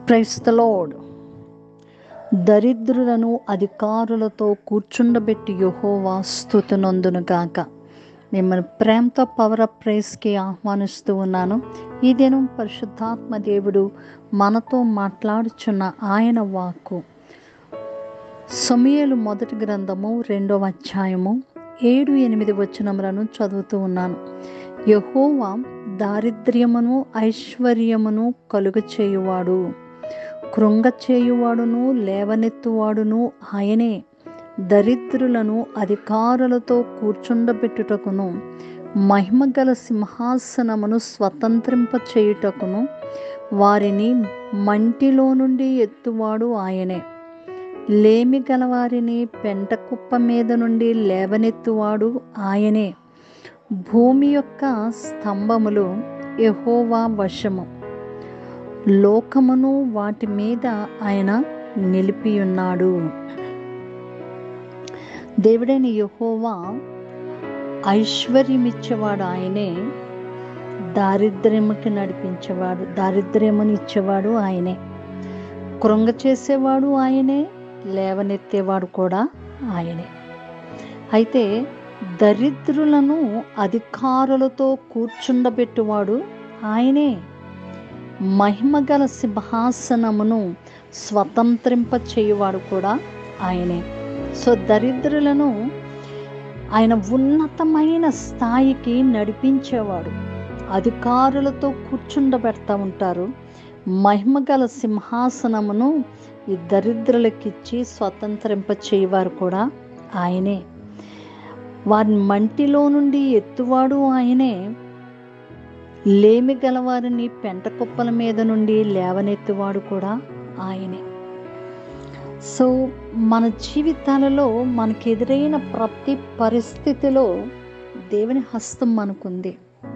price the load దరిద్రులను అధికారులతో కూర్చుండబెట్టి యహోవా స్థుతునందును గాక మిమ్మల్ని ప్రేమతో పవర్ ఆఫ్ ప్రైస్కి ఆహ్వానిస్తూ ఉన్నాను ఈ దినం పరిశుద్ధాత్మ దేవుడు మనతో మాట్లాడుచున్న ఆయన వాక్కు సమయలు మొదటి గ్రంథము రెండవ అధ్యాయము ఏడు ఎనిమిది వచనములను చదువుతూ ఉన్నాను యహోవా దారిద్ర్యమును ఐశ్వర్యమును కలుగ చేయువాడు కృంగ చేయువాడును లేవనెత్తువాడును ఆయనే దరిద్రులను అధికారులతో కూర్చుండబెట్టుటకును మహిమగల సింహాసనమును స్వతంత్రింప చేయుటకును వారిని మంటిలో నుండి ఎత్తువాడు ఆయనే లేమి గలవారిని పెంట కుప్ప మీద నుండి లేవనెత్తువాడు ఆయనే భూమి యొక్క స్తంభములు యహోవా వశము లోకమును వాటి మీద ఆయన నిలిపియున్నాడు దేవుడైన యహోవా ఐశ్వర్యమిచ్చేవాడు ఆయనే దారిద్ర్యముకి నడిపించేవాడు దారిద్ర్యముని ఇచ్చేవాడు ఆయనే కృంగ చేసేవాడు ఆయనే లేవనెత్తేవాడు కూడా ఆయనే అయితే దరిద్రులను అధికారులతో కూర్చుండబెట్టువాడు ఆయనే మహిమగల సింహాసనమును స్వతంత్రింప చేయువాడు కూడా ఆయనే సో దరిద్రులను ఆయన ఉన్నతమైన స్థాయికి నడిపించేవాడు అధికారులతో కూర్చుండబెడతా ఉంటారు మహిమగల సింహాసనమును ఈ దరిద్రులకిచ్చి స్వతంత్రింప చేయవారు కూడా ఆయనే వారి మంటిలో నుండి ఎత్తువాడు ఆయనే లేమి గలవారిని పెంట కుప్పల మీద నుండి లేవనెత్తువాడు కూడా ఆయనే సో మన జీవితాలలో మనకు ఎదురైన ప్రతి పరిస్థితిలో దేవుని హస్తం మనకుంది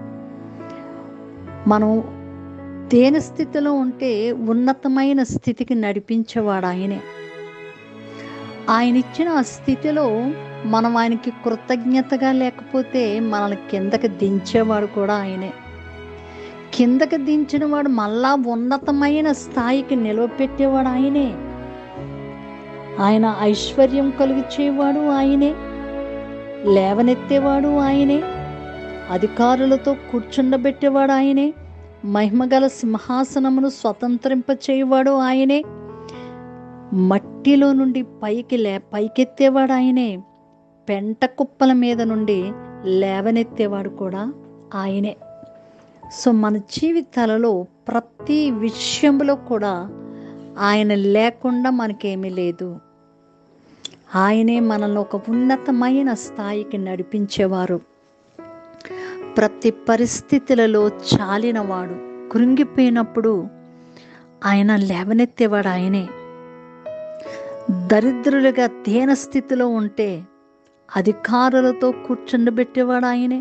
మనం దేని స్థితిలో ఉంటే ఉన్నతమైన స్థితికి నడిపించేవాడు ఆయనే ఆయన ఇచ్చిన ఆ స్థితిలో మనం ఆయనకి కృతజ్ఞతగా లేకపోతే మనల్ని కిందకి దించేవాడు కూడా ఆయనే కిందకి దించిన వాడు మళ్ళా ఉన్నతమైన స్థాయికి నిలవపెట్టేవాడు ఆయనే ఆయన ఐశ్వర్యం కలిగిచేవాడు ఆయనే లేవనెత్తేవాడు ఆయనే అధికారులతో కూర్చుండబెట్టేవాడు ఆయనే మహిమగల సింహాసనమును స్వతంత్రింప చేయవాడు ఆయనే మట్టిలో నుండి పైకి లే పైకెత్తేవాడు ఆయనే పెంట కుప్పల మీద నుండి లేవనెత్తేవాడు కూడా ఆయనే సో మన జీవితాలలో ప్రతి విషయంలో కూడా ఆయన లేకుండా మనకేమీ లేదు ఆయనే మనల్ని ఒక ఉన్నతమైన స్థాయికి నడిపించేవారు ప్రతి పరిస్థితులలో చాలినవాడు కృంగిపోయినప్పుడు ఆయన లేవనెత్తేవాడు ఆయనే దరిద్రులుగా దీన స్థితిలో ఉంటే అధికారులతో కూర్చుండబెట్టేవాడు ఆయనే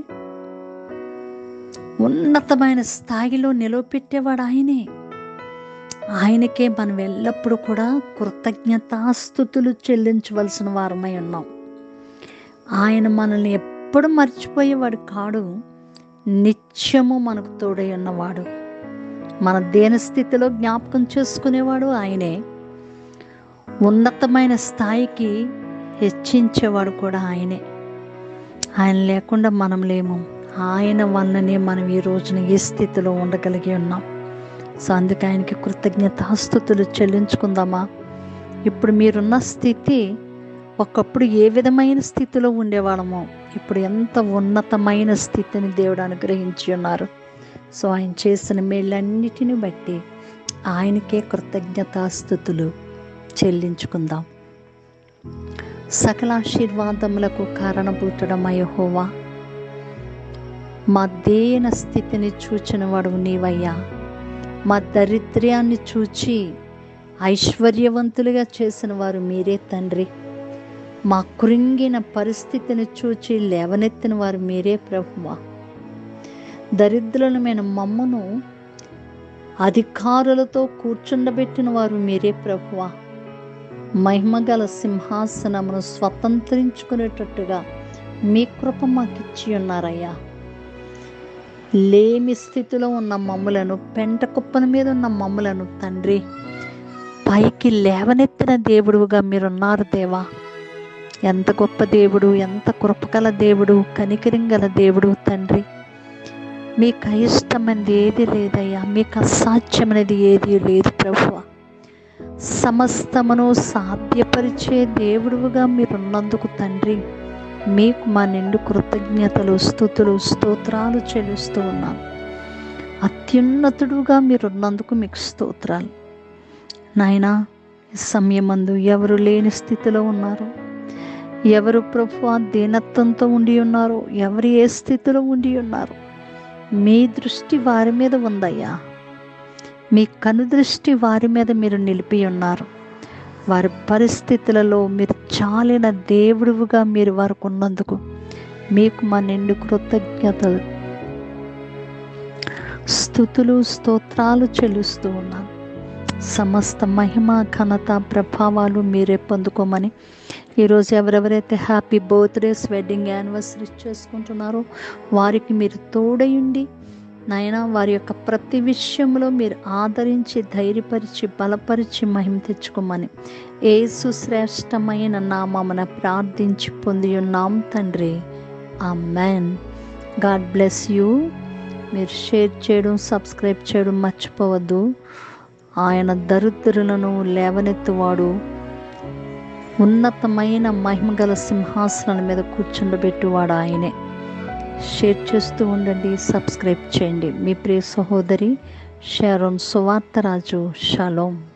ఉన్నతమైన స్థాయిలో నిలవపెట్టేవాడు ఆయనే ఆయనకే మనం ఎల్లప్పుడూ కూడా కృతజ్ఞతాస్థుతులు చెల్లించవలసిన వారమై ఉన్నాం ఆయన మనల్ని ఎప్పుడు మర్చిపోయేవాడు కాడు నిత్యము మనకు తోడై ఉన్నవాడు మన దేని స్థితిలో జ్ఞాపకం చేసుకునేవాడు ఆయనే ఉన్నతమైన స్థాయికి హెచ్చించేవాడు కూడా ఆయనే ఆయన లేకుండా మనం లేము ఆయన వల్లనే మనం ఈ రోజున ఈ స్థితిలో ఉండగలిగి ఉన్నాం సో అందుకే ఆయనకి కృతజ్ఞతాస్థుతులు చెల్లించుకుందామా ఇప్పుడు మీరున్న స్థితి ఒకప్పుడు ఏ విధమైన స్థితిలో ఉండేవాళ్ళమో ఇప్పుడు ఎంత ఉన్నతమైన స్థితిని దేవుడు అనుగ్రహించి ఉన్నారు సో ఆయన చేసిన మేళ్ళన్నిటిని బట్టి ఆయనకే కృతజ్ఞతాస్థుతులు చెల్లించుకుందాం సకల ఆశీర్వాదములకు కారణభూతుడమయహోవా మా దేన స్థితిని చూచిన వాడు నీవయ్యా మా దరిద్ర్యాన్ని చూచి ఐశ్వర్యవంతులుగా చేసిన వారు మీరే తండ్రి మా కృంగిన పరిస్థితిని చూచి లేవనెత్తిన వారు మీరే ప్రభువా దరిద్రులమైన మమ్మను అధికారులతో కూర్చుండబెట్టిన వారు మీరే ప్రభువా మహిమగల సింహాసనమును స్వతంత్రించుకునేటట్టుగా మీ కృప మాకిచ్చి ఉన్నారయ్యా లేమి స్థితిలో ఉన్న మమ్ములను పెంట కుప్పల మీద ఉన్న మమ్ములను తండ్రి పైకి లేవనెత్తిన దేవుడుగా మీరున్నారు దేవా ఎంత గొప్ప దేవుడు ఎంత కృపగల దేవుడు కనికరం గల దేవుడు తండ్రి మీకు అయిష్టమైనది ఏది లేదయ్యా మీకు అసాధ్యమైనది ఏది లేదు ప్రభువ సమస్తమును సాధ్యపరిచే దేవుడుగా మీరున్నందుకు తండ్రి మీకు మా నిండు కృతజ్ఞతలు స్థుతులు స్తోత్రాలు చెల్లిస్తూ ఉన్నాను అత్యున్నతుడుగా మీరున్నందుకు మీకు స్తోత్రాలు నాయనా ఈ సమయమందు ఎవరు లేని స్థితిలో ఉన్నారు ఎవరు ప్రభు దీనత్వంతో ఉండి ఉన్నారు ఎవరు ఏ స్థితిలో ఉండి ఉన్నారు మీ దృష్టి వారి మీద ఉందయ్యా మీ కనుదృష్టి వారి మీద మీరు నిలిపి ఉన్నారు వారి పరిస్థితులలో మీరు చాలిన దేవుడుగా మీరు వారికి ఉన్నందుకు మీకు మా నిండు కృతజ్ఞతలు స్థుతులు స్తోత్రాలు చెల్లిస్తూ ఉన్నాను సమస్త మహిమ ఘనత ప్రభావాలు మీరే పొందుకోమని ఈరోజు ఎవరెవరైతే హ్యాపీ బర్త్డేస్ వెడ్డింగ్ యానివర్సరీ చేసుకుంటున్నారో వారికి మీరు తోడయుండి నాయన వారి యొక్క ప్రతి విషయంలో మీరు ఆదరించి ధైర్యపరిచి బలపరిచి మహిమ తెచ్చుకోమని ఏసు శ్రేష్టమైన నామమున ప్రార్థించి పొంది ఉన్నాం తండ్రి amen god bless you మీరు షేర్ చేయడం సబ్స్క్రైబ్ చేయడం మర్చిపోవద్దు ఆయన దరిద్రులను లేవనెత్తువాడు ఉన్నతమైన మహిమగల సింహాసనం మీద కూర్చుండబెట్టువాడు ఆయనే షేర్ చేస్తూ ఉండండి సబ్స్క్రైబ్ చేయండి మీ ప్రియ సహోదరి షారోన్ సువార్తరాజు షలోం